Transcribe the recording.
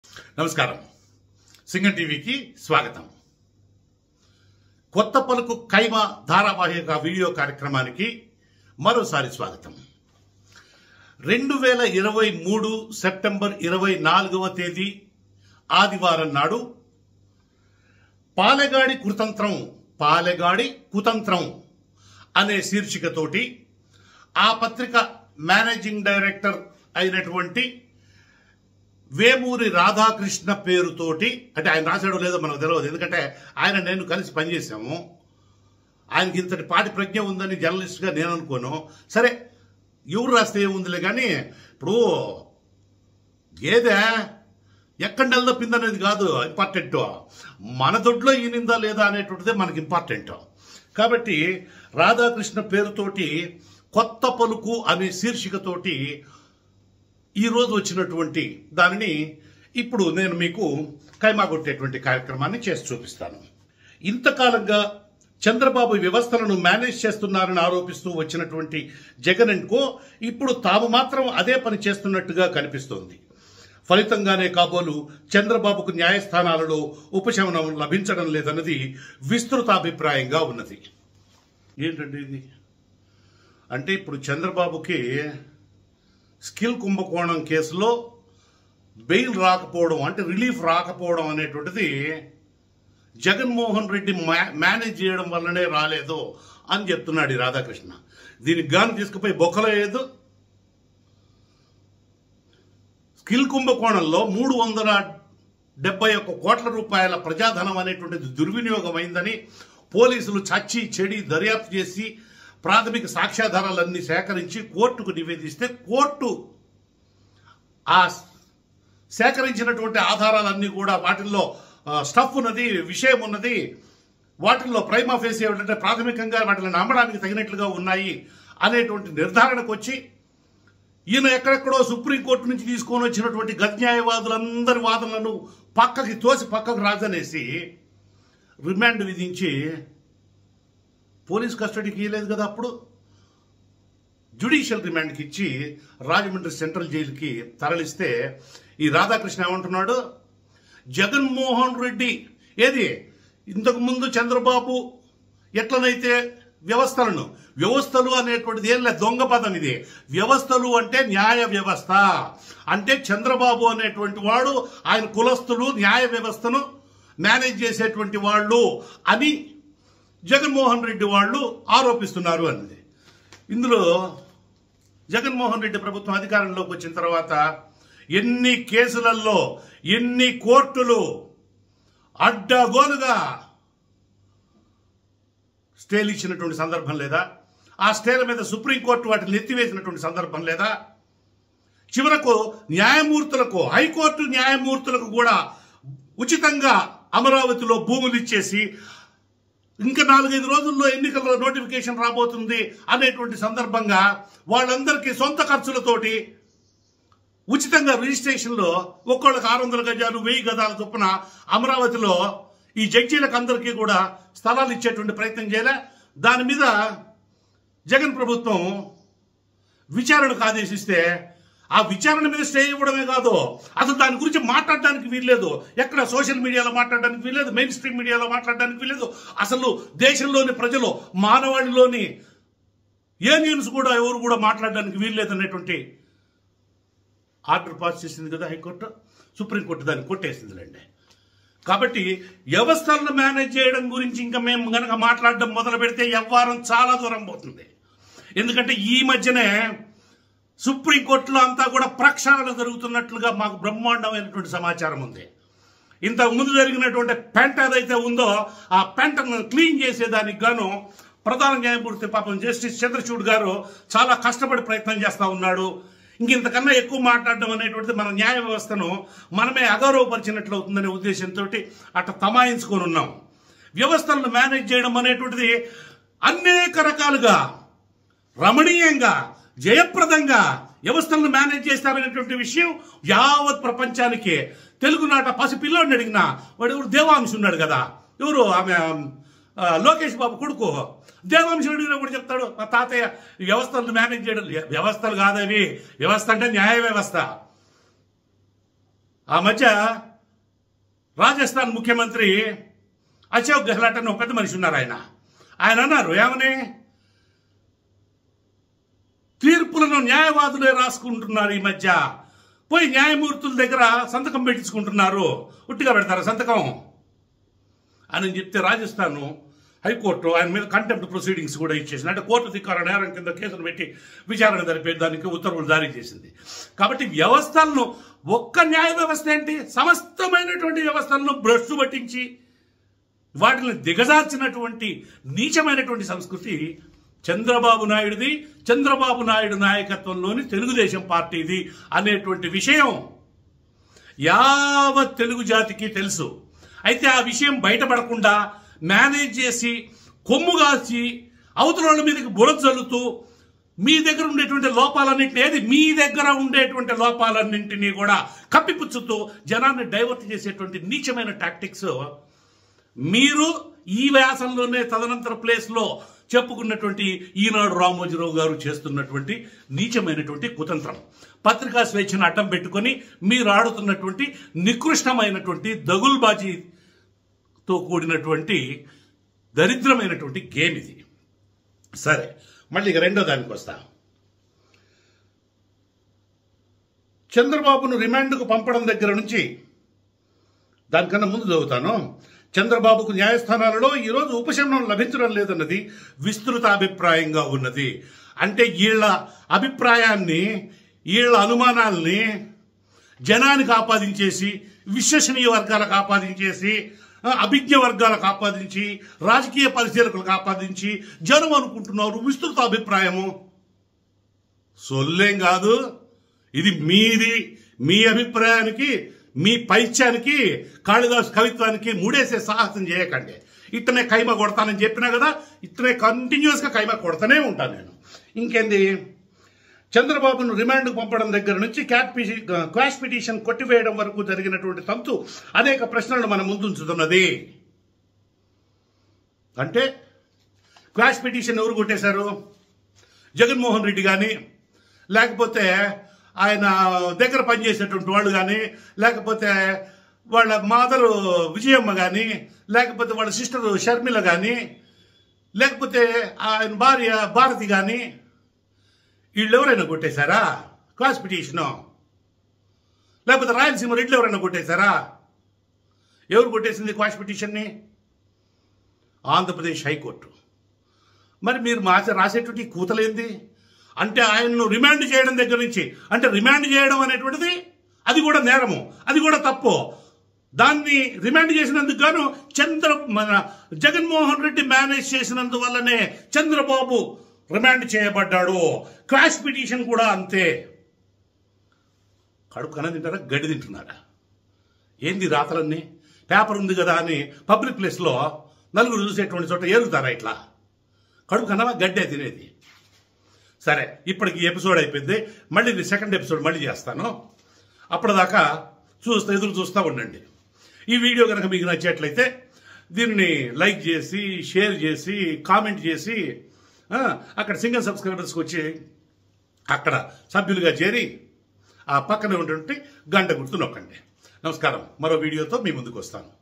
నమస్కారం సింగం టీవీకి స్వాగతం కొత్త పలుకు కైమ ధారావాహిక వీడియో కార్యక్రమానికి మరోసారి స్వాగతం రెండు వేల ఇరవై మూడు సెప్టెంబర్ ఇరవై నాలుగవ తేదీ ఆదివారం నాడు పాలెగాడి కుతంత్రం పాలెగాడి కుతంత్రం అనే శీర్షికతోటి ఆ పత్రిక మేనేజింగ్ డైరెక్టర్ అయినటువంటి వేమూరి రాధాకృష్ణ పేరుతోటి అంటే ఆయన రాశాడో లేదో మనకు తెలియదు ఎందుకంటే ఆయన నేను కలిసి పనిచేసాము ఆయనకి ఇంతటి పాటి ప్రజ్ఞ ఉందని జర్నలిస్ట్గా నేను అనుకోను సరే ఎవరు రాస్తే ఏముందిలే కానీ ఇప్పుడు గేదె ఎక్కడ నిలదొప్పింది అనేది కాదు ఇంపార్టెంట్ మన దొడ్లో ఈనిందా లేదా అనేటువంటిదే మనకి ఇంపార్టెంట్ కాబట్టి రాధాకృష్ణ పేరుతోటి కొత్త పలుకు అనే శీర్షికతోటి ఈ రోజు వచ్చినటువంటి దానిని ఇప్పుడు నేను మీకు కైమా కొట్టేటువంటి కార్యక్రమాన్ని చేసి చూపిస్తాను ఇంతకాలంగా చంద్రబాబు వ్యవస్థలను మేనేజ్ చేస్తున్నారని ఆరోపిస్తూ వచ్చినటువంటి జగన్ అండ్ కో ఇప్పుడు తాము మాత్రం అదే పని చేస్తున్నట్టుగా కనిపిస్తోంది ఫలితంగానే కాబోలు చంద్రబాబుకు న్యాయస్థానాలలో ఉపశమనం లభించడం లేదన్నది విస్తృత అభిప్రాయంగా ఉన్నది ఏంటండి ఇది అంటే ఇప్పుడు చంద్రబాబుకి స్కిల్ కుంభకోణం కేసులో బెయిల్ రాకపోవడం అంటే రిలీఫ్ రాకపోవడం అనేటువంటిది జగన్మోహన్ రెడ్డి మా- మేనేజ్ చేయడం వల్లనే రాలేదు అని చెప్తున్నాడు ఈ రాధాకృష్ణ దీనికి గాను తీసుకుపోయి బొక్కలో వేయదు స్కిల్ కుంభకోణంలో మూడు వందల డెబ్బై ఒక్క కోట్ల రూపాయల ప్రజాధనం అనేటువంటిది దుర్వినియోగం అయిందని పోలీసులు చచ్చి చెడి దర్యాప్తు చేసి ప్రాథమిక సాక్ష్యాధారాలన్నీ సేకరించి కోర్టుకు నివేదిస్తే కోర్టు ఆ సేకరించినటువంటి ఆధారాలన్నీ కూడా వాటిల్లో ఆ, స్టఫ్ ఉన్నది విషయం ఉన్నది వాటిల్లో ప్రైమా ఫేస్ ఏమిటంటే ప్రాథమికంగా వాటిని నమ్మడానికి తగినట్లుగా ఉన్నాయి అనేటువంటి నిర్ధారణకు వచ్చి ఈయన ఎక్కడెక్కడో సుప్రీంకోర్టు నుంచి తీసుకొని వచ్చినటువంటి గత న్యాయవాదులందరి వాదనలను పక్కకి తోసి పక్కకు రాజనేసి రిమాండ్ విధించి పోలీస్ కస్టడీకి ఇవ్వలేదు కదా అప్పుడు జ్యుడిషియల్ రిమాండ్కి ఇచ్చి రాజమండ్రి సెంట్రల్ జైలుకి తరలిస్తే ఈ రాధాకృష్ణ ఏమంటున్నాడు జగన్మోహన్ రెడ్డి ఏది ఇంతకు ముందు చంద్రబాబు ఎట్లనైతే వ్యవస్థలను వ్యవస్థలు అనేటువంటిది ఏం లేదు దొంగ పదం ఇది వ్యవస్థలు అంటే న్యాయ వ్యవస్థ అంటే చంద్రబాబు అనేటువంటి వాడు ఆయన కులస్తులు న్యాయ వ్యవస్థను మేనేజ్ చేసేటువంటి వాళ్ళు అని జగన్మోహన్ రెడ్డి వాళ్ళు ఆరోపిస్తున్నారు అన్నది ఇందులో జగన్మోహన్ రెడ్డి ప్రభుత్వం అధికారంలోకి వచ్చిన తర్వాత ఎన్ని కేసులలో ఎన్ని కోర్టులు అడ్డగోలుగా స్టేలు ఇచ్చినటువంటి సందర్భం లేదా ఆ స్టేల మీద సుప్రీంకోర్టు వాటిని ఎత్తివేసినటువంటి సందర్భం లేదా చివరకు న్యాయమూర్తులకు హైకోర్టు న్యాయమూర్తులకు కూడా ఉచితంగా అమరావతిలో భూములు ఇచ్చేసి ఇంకా నాలుగైదు రోజుల్లో ఎన్నికల నోటిఫికేషన్ రాబోతుంది అనేటువంటి సందర్భంగా వాళ్ళందరికీ సొంత ఖర్చులతోటి ఉచితంగా రిజిస్ట్రేషన్లో ఒక్కొక్కళ్ళకి ఆరు వందల గజాలు వెయ్యి గజాల చొప్పున అమరావతిలో ఈ జడ్జీలకు అందరికీ కూడా స్థలాలు ఇచ్చేటువంటి ప్రయత్నం చేయలే దాని మీద జగన్ ప్రభుత్వం విచారణకు ఆదేశిస్తే ఆ విచారణ మీద స్టే ఇవ్వడమే కాదు అసలు దాని గురించి మాట్లాడడానికి వీల్లేదు ఎక్కడ సోషల్ మీడియాలో మాట్లాడడానికి వీల్లేదు మెయిన్ స్ట్రీమ్ మీడియాలో మాట్లాడడానికి వీల్లేదు అసలు దేశంలోని ప్రజలు మానవాళిలోని ఏ న్యూస్ కూడా ఎవరు కూడా మాట్లాడడానికి వీల్లేదు అనేటువంటి ఆర్డర్ పాస్ చేసింది కదా హైకోర్టు సుప్రీంకోర్టు దాన్ని కొట్టేసిందిలేండి కాబట్టి వ్యవస్థలను మేనేజ్ చేయడం గురించి ఇంకా మేము గనక మాట్లాడడం మొదలు పెడితే వ్యవహారం చాలా దూరం పోతుంది ఎందుకంటే ఈ మధ్యనే సుప్రీంకోర్టులో అంతా కూడా ప్రక్షాళన జరుగుతున్నట్లుగా మాకు బ్రహ్మాండమైనటువంటి సమాచారం ఉంది ఇంతకు ముందు జరిగినటువంటి పెంట ఏదైతే ఉందో ఆ పెంటను క్లీన్ చేసేదానికి గాను ప్రధాన న్యాయమూర్తి పాపం జస్టిస్ చంద్రచూడ్ గారు చాలా కష్టపడి ప్రయత్నం చేస్తా ఉన్నాడు ఇంకింతకన్నా ఎక్కువ మాట్లాడడం అనేటువంటిది మన న్యాయ వ్యవస్థను మనమే అగౌరవపరిచినట్లు అవుతుందనే ఉద్దేశంతో అట్లా తమాయించుకొని ఉన్నాం వ్యవస్థలను మేనేజ్ చేయడం అనేటువంటిది అనేక రకాలుగా రమణీయంగా జయప్రదంగా వ్యవస్థలను మేనేజ్ చేస్తారనేటువంటి విషయం యావత్ ప్రపంచానికి తెలుగునాట పసిపిల్లోడిని అడిగినా వాడు ఎవరు దేవాంశ ఉన్నాడు కదా ఎవరు ఆమె ఆ, లోకేష్ బాబు కొడుకు దేవాంశం అడిగినా కూడా చెప్తాడు మా తాతయ్య ఈ వ్యవస్థలను మేనేజ్ చేయడం వ్యవస్థలు కాదవి వ్యవస్థ అంటే న్యాయ వ్యవస్థ ఆ మధ్య రాజస్థాన్ ముఖ్యమంత్రి అశోక్ గెహ్లాట్ అని ఒక పెద్ద మనిషి ఉన్నారు ఆయన ఆయన అన్నారు ఏమని తీర్పులను న్యాయవాదులే రాసుకుంటున్నారు ఈ మధ్య పోయి న్యాయమూర్తుల దగ్గర సంతకం పెట్టించుకుంటున్నారు ఉట్టిగా పెడతారు సంతకం అని చెప్తే రాజస్థాన్ హైకోర్టు ఆయన మీద కంటెంప్ట్ ప్రొసీడింగ్స్ కూడా ఇచ్చేసింది అంటే కోర్టు ధిక్కార నేరం కింద కేసును పెట్టి విచారణ జరిపే దానికి ఉత్తర్వులు జారీ చేసింది కాబట్టి వ్యవస్థలను ఒక్క న్యాయ వ్యవస్థ ఏంటి సమస్తమైనటువంటి వ్యవస్థలను భ్రష్టు పట్టించి వాటిని దిగజార్చినటువంటి నీచమైనటువంటి సంస్కృతి చంద్రబాబు నాయుడుది చంద్రబాబు నాయుడు నాయకత్వంలోని తెలుగుదేశం పార్టీది అనేటువంటి విషయం యావత్ తెలుగు జాతికి తెలుసు అయితే ఆ విషయం బయటపడకుండా మేనేజ్ చేసి కొమ్ము కాల్చి అవతల వాళ్ళ మీదకి బురద చల్లుతూ మీ దగ్గర ఉండేటువంటి లోపాలన్నింటినీ ఏది మీ దగ్గర ఉండేటువంటి లోపాలన్నింటినీ కూడా కప్పిపుచ్చుతూ జనాన్ని డైవర్ట్ చేసేటువంటి నీచమైన టాక్టిక్స్ మీరు ఈ వ్యాసంలోనే తదనంతర ప్లేస్ లో చెప్పుకున్నటువంటి ఈనాడు రామోజీరావు గారు చేస్తున్నటువంటి నీచమైనటువంటి కుతంత్రం పత్రికా స్వేచ్ఛను అడ్డం పెట్టుకొని మీరు ఆడుతున్నటువంటి నికృష్టమైనటువంటి దగుల్బాజీతో కూడినటువంటి దరిద్రమైనటువంటి గేమ్ ఇది సరే మళ్ళీ ఇక రెండో దానికి వస్తా చంద్రబాబును రిమాండ్కు పంపడం దగ్గర నుంచి దానికన్నా ముందు చదువుతాను చంద్రబాబుకు న్యాయస్థానాలలో ఈరోజు ఉపశమనం లభించడం లేదన్నది విస్తృత అభిప్రాయంగా ఉన్నది అంటే వీళ్ళ అభిప్రాయాన్ని వీళ్ళ అనుమానాల్ని జనానికి ఆపాదించేసి విశ్వసనీయ వర్గాలకు ఆపాదించేసి ఆ, అభిజ్ఞ వర్గాలకు ఆపాదించి రాజకీయ పరిశీలకులకు ఆపాదించి జనం అనుకుంటున్నారు విస్తృత అభిప్రాయము సొల్లేం కాదు ఇది మీది మీ అభిప్రాయానికి మీ పైత్యానికి కాళిదాస్ కవిత్వానికి మూడేసే సాహసం చేయకండి ఇట్లనే కైమ కొడతానని చెప్పినా కదా ఇట్లనే కంటిన్యూస్ గా కైమ కొడతానే ఉంటాను నేను ఇంకేంది చంద్రబాబును రిమాండ్కు పంపడం దగ్గర నుంచి క్యాట్ పిటి- క్వాష్ పిటిషన్ కొట్టివేయడం వరకు జరిగినటువంటి తంతు అనేక ప్రశ్నలను మన ముందుంచుతున్నది అంటే క్వాష్ పిటిషన్ ఎవరు కొట్టేశారు జగన్మోహన్ రెడ్డి కానీ లేకపోతే ఆయన దగ్గర పనిచేసేటువంటి వాళ్ళు కానీ లేకపోతే వాళ్ళ మాదరు విజయమ్మ కానీ లేకపోతే వాళ్ళ సిస్టర్ షర్మిల కానీ లేకపోతే ఆయన భార్య భారతి కానీ వీళ్ళు ఎవరైనా కొట్టేశారా క్లాస్ పిటిషను లేకపోతే రాయలసీమ రెడ్లు ఎవరైనా కొట్టేశారా ఎవరు కొట్టేసింది క్వాష్ పిటిషన్ని ఆంధ్రప్రదేశ్ హైకోర్టు మరి మీరు మా రాసేటువంటి కూతలేంది అంటే ఆయన్ను రిమాండ్ చేయడం దగ్గర నుంచి అంటే రిమాండ్ చేయడం అనేటువంటిది అది కూడా నేరము అది కూడా తప్పు దాన్ని రిమాండ్ చేసినందుకు గాను చంద్ర మన జగన్మోహన్ రెడ్డి మేనేజ్ చేసినందువల్లనే చంద్రబాబు రిమాండ్ చేయబడ్డాడు క్వాష్ పిటిషన్ కూడా అంతే కడుపు కన తింటారా గడ్డి తింటున్నారా ఏంది రాతలన్నీ పేపర్ ఉంది కదా అని పబ్లిక్ ప్లేస్లో నలుగురు చూసేటువంటి చోట ఏరుతారా ఇట్లా కడుపు కన్నవా గడ్డే తినేది సరే ఇప్పటికి ఈ ఎపిసోడ్ అయిపోయింది మళ్ళీ ఇది సెకండ్ ఎపిసోడ్ మళ్ళీ చేస్తాను అప్పటిదాకా చూస్తూ ఎదురు చూస్తూ ఉండండి ఈ వీడియో కనుక మీకు నచ్చేట్లయితే దీన్ని లైక్ చేసి షేర్ చేసి కామెంట్ చేసి ఆ, అక్కడ సింగిల్ సబ్స్క్రైబర్స్కి వచ్చి అక్కడ సభ్యులుగా చేరి ఆ పక్కన ఉన్నటువంటి గంట గుర్తు నొక్కండి నమస్కారం మరో వీడియోతో మీ ముందుకు వస్తాను